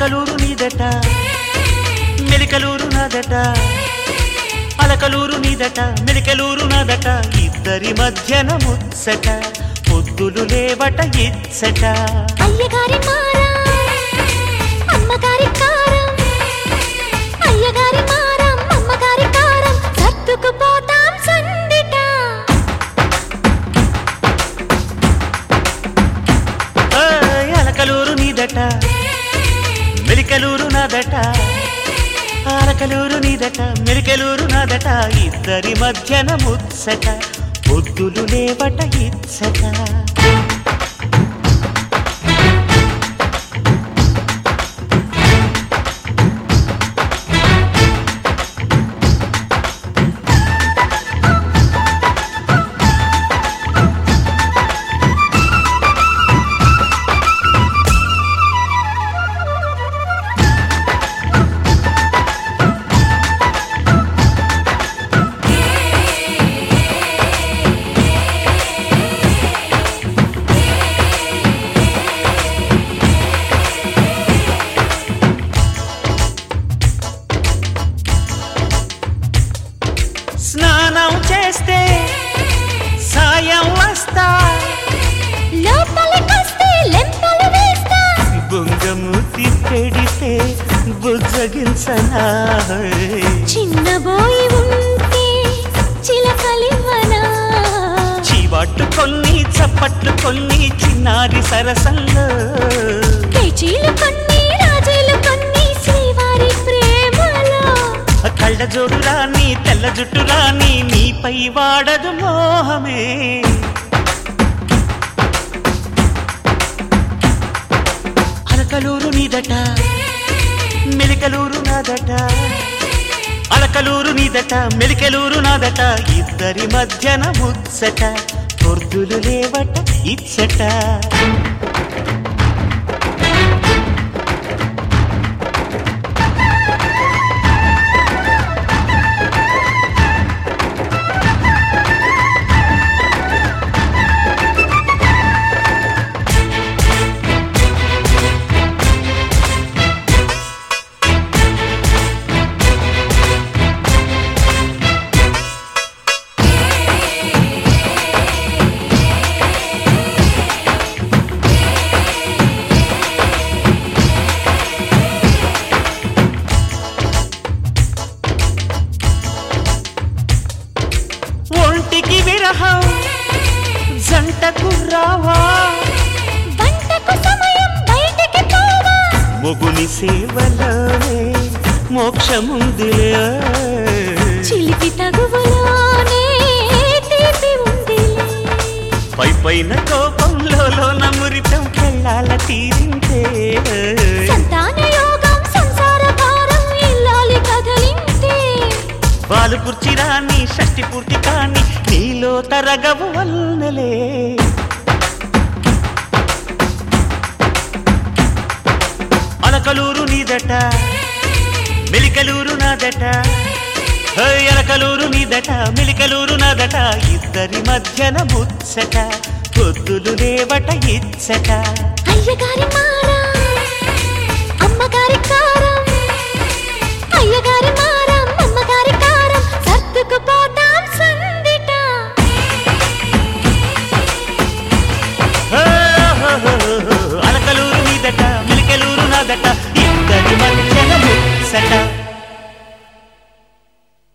అలకలూరు నీదట మెలికలూరు నాదట అలకలూరు నీదట మెలికలూరు నాదట ఇద్దరి మధ్యన ముచ్చట పొద్దులు లేవట ఇచ్చట అయ్యగారి మారా అమ్మగారి కారం అయ్యగారి మారం అమ్మగారి కారం సర్దుకుపోతాం సందిట ఏయ్, అలకలూరు నీదట మెలికలూరు నాదట అలకలూరు నీదట మెలికలూరు నాదట ఇద్దరి మధ్యన ముచ్చట పొద్దులు లేవట ఇచ్చట స్నానం చేస్తే సాయం వస్తా లోపలికొస్తే లెంపలు వేస్తా బొంగమూతి పెడితే బుజ్జగించనా చిన్నబోయి ఉంటే చిలకలివ్వనా చీవాట్లు కొన్ని చప్పట్లు కొన్ని చిన్నారి సరసంలో పేచీలు కొన్ని రాజీలు కొన్ని శ్రీవారి ప్రేమలో కళ్ళ జోడు రాని తెల్ల జుట్టు రాని నీపై వాడదు మోహమే అలకలూరు నీదట మెలికలూరు నాదట అలకలూరు నీదట మెలికలూరు నాదట ఇద్దరి మధ్యన ముచ్చట పొర్దులు లేవట ఇచ్చట ఒంటికి విరహం జంటకు రావా వంటకు సమయం బయటికి పోవా మొగుని సేవలోనే మోక్షముందిలే చిలిపి తగువలోనే తీపి ఉందిలే పై పైన కోపంలో నమురితం కెళ్ళాల తీరింటే సంతాన యోగం సంసార భారం ఇల్లాలి కదలింతే వాళ్ళు కుర్చి రాని షష్టి పూర్తి కాని నీలో తరగవు వల్లలే అలకలూరు నీదట మెలికలూరు నాదట హై, అలకలూరు నీదట మెలికలూరు నాదట ఇద్దరి మధ్యన ముచ్చట పొద్దులు లేవట ఇచ్చట అయ్యగారి